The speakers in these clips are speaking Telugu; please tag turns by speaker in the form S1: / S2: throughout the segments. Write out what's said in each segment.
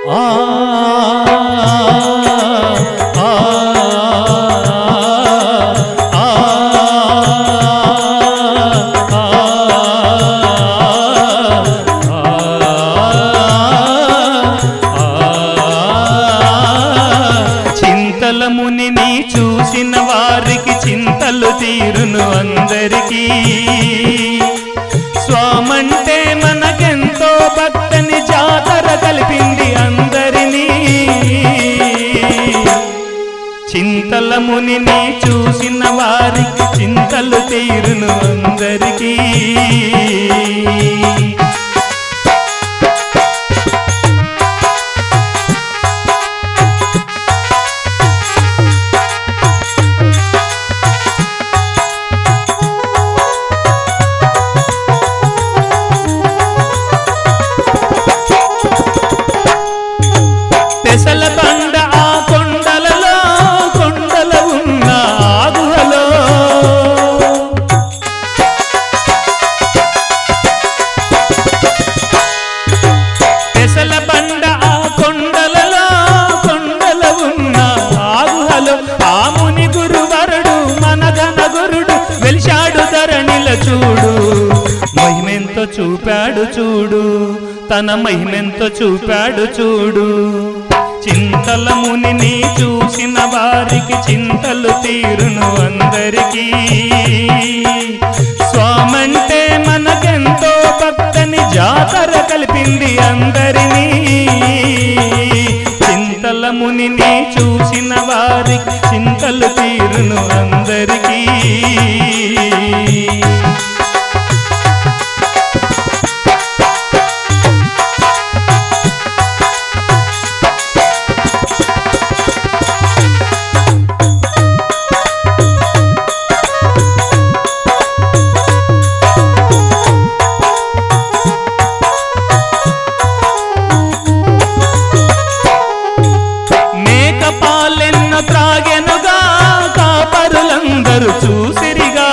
S1: ఆ ఆ ఆ చింతల మునిని చూసిన వారికి చింతలు తీరును అందరికీ స్వామంటే మనకెంతో భక్తని జాతర కలిపింది అందరినీ చింతల మునిని చూసిన వారికి చింతలు తీరును అందరికీ పెసల బండ ఆ కొండలలో కొండల ఉన్న ఆ గుహలో పెసల బండ ఆ కొండలలో కొండల ఉన్న ఆ గుహలో ఆ ముని గురువరుడు మన ఘన గురుడు వెలిశాడు ధరణిల చూడు మహిమెంతో చూపాడు చూడు తన మహిమెంతో చూపాడు చూడు చింతల మునిని చూసిన వారికి చింతలు తీరును అందరికీ స్వామంటే మనకెంతో భక్తని జాతర కలిపింది అందరినీ చింతల మునిని చూసిన వారికి చింతలు తీరును అందరికీ మేక పాలెన్న త్రాగెనుగా కాపరులందరూ చూసిరిగా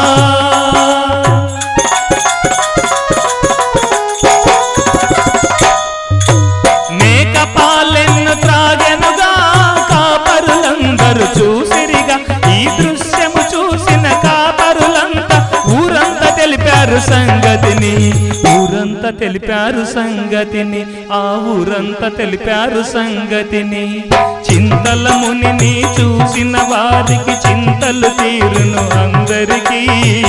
S1: మేక పాలెన్న త్రాగెనుగా కాపరులందరూ చూసిరిగా ఈ దృశ్యము చూసిన కాపరులంతా ఊరంతా తెలిపారు సంగతిని ఊరంతా తెలిపారు సంగతిని ఆ ఊరంతా తెలిపారు సంగతిని చింతల మునిని చూసిన వారికి చింతలు తీరును అందరికీ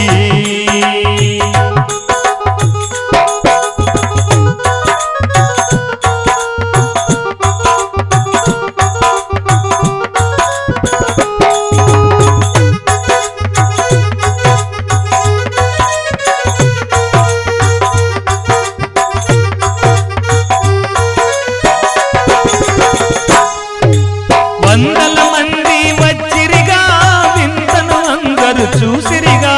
S1: వందల మంది వచ్చిరిగా వింతను అందరూ చూసిరిగా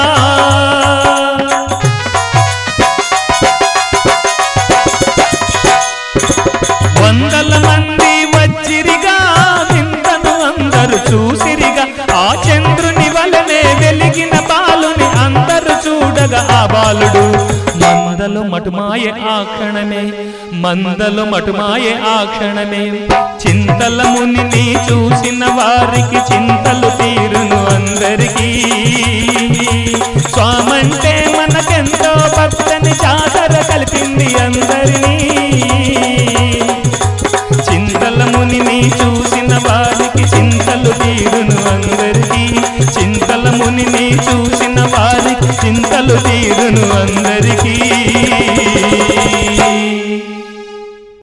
S1: వందల మంది వచ్చిరిగా వింతను అందరూ చూసిరిగా ఆ చంద్రుని వలనే వెలిగిన బాలుని అందరూ చూడగా ఆ బాలుడు మందలు మటుమాయే ఆ క్షణమే మందలు మటుమాయే ఆ క్షణమే చింతల మునిని చూసిన వారికి చింతలు తీరును అందరికీ స్వామంటే మనకెంతో భక్తని జాతర కలిపింది అందరినీ చింతల మునిని చూసిన వారికి చింతలు తీరును అందరికీ చింతల మునిని చూసిన వారికి చింతలు తీరును అందరికీ